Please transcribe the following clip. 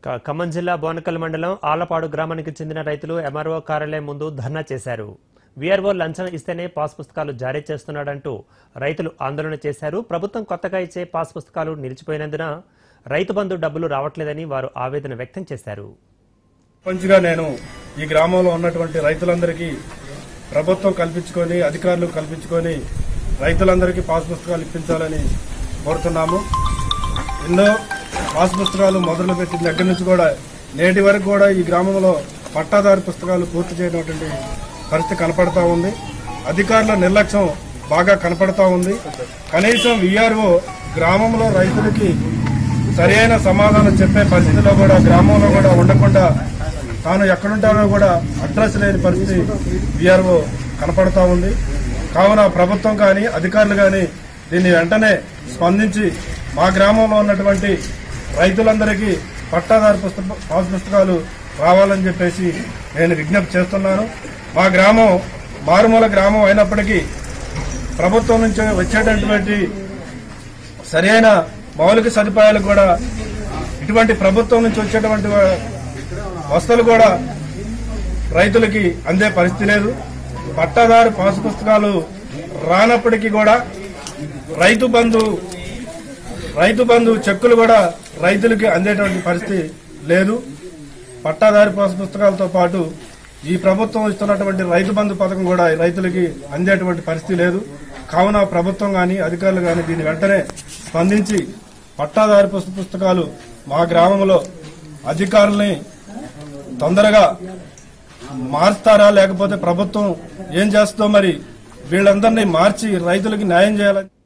క- ఖమ్మం జిల్లా బోనకల్ మండలం ఆలపాడు గ్రామానికి చెందిన రైతులు ఎంఆర్ఓ కార్యాలయం ముందు ధర్నా చేశారు వీఆర్ఓ లంచం ఇస్తేనే పాస్ పుస్తకాలు జారీ చేస్తున్నాడంటూ రైతులు ఆందోళన చేశారు ప్రభుత్వం కొత్తగా ఇచ్చే పాస్ పుస్తకాలు నిలిచిపోయినందున రైతు బంధు డబ్బులు రావట్లేదని వారు ఆవేదన వ్యక్తం చేశారు పంచుగా నేను ఈ గ్రామంలో ఉన్నటువంటి రైతులందరికీ ప్రభుత్వం కల్పించుకొని అధికారులు కల్పించుకొని రైతులందరికీ పాస్ పుస్తకాలు ఇప్పించాలని కోరుతున్నాము ఎన్నో పాస్ పుస్తకాలు మొదలు పెట్టిన దగ్గర నుంచి కూడా నేటి వరకు కూడా ఈ గ్రామంలో పట్టాదారు పుస్తకాలు పూర్తి చేయనటువంటి పరిస్థితి కనపడతా ఉంది అధికారుల నిర్లక్ష్యం బాగా కనపడతా ఉంది కనీసం విఆర్ఓ గ్రామంలో రైతులకి సరైన సమాధానం చెప్పే పరిస్థితిలో కూడా గ్రామంలో కూడా ఉండకుండా తాను ఎక్కడుంటానో కూడా అడ్రస్ లేని పరిస్థితి విఆర్ఓ కనపడతా ఉంది కావున ప్రభుత్వం కానీ అధికారులు కానీ దీన్ని వెంటనే స్పందించి మా గ్రామంలో ఉన్నటువంటి రైతులందరికీ పట్టాదారు పుస్తక పాస్ పుస్తకాలు రావాలని చెప్పేసి నేను విజ్ఞప్తి చేస్తున్నాను మా గ్రామం మారుమూల గ్రామం అయినప్పటికీ ప్రభుత్వం నుంచి వచ్చేటటువంటి సరైన మౌలిక సదుపాయాలు కూడా ఇటువంటి ప్రభుత్వం నుంచి వచ్చేటువంటి వస్తువులు కూడా రైతులకి అందే పరిస్థితి లేదు పట్టాదారు పాసు పుస్తకాలు రానప్పటికీ కూడా రైతు బంధు రైతు బంధు చెక్కులు కూడా రైతులకి అందేటువంటి పరిస్థితి లేదు పట్టాదారి పాసు పుస్తకాలతో పాటు ఈ ప్రభుత్వం ఇస్తున్నటువంటి రైతు బంధు పథకం కూడా రైతులకి అందేటువంటి పరిస్థితి లేదు కావున ప్రభుత్వం గాని అధికారులు గాని దీన్ని వెంటనే స్పందించి పట్టాదారి పుస్త- పుస్తకాలు మా గ్రామంలో అధికారుల్ని తొందరగా మారుస్తారా లేకపోతే ప్రభుత్వం ఏం చేస్తుందో మరి వీళ్ళందరినీ మార్చి రైతులకి న్యాయం చేయాలని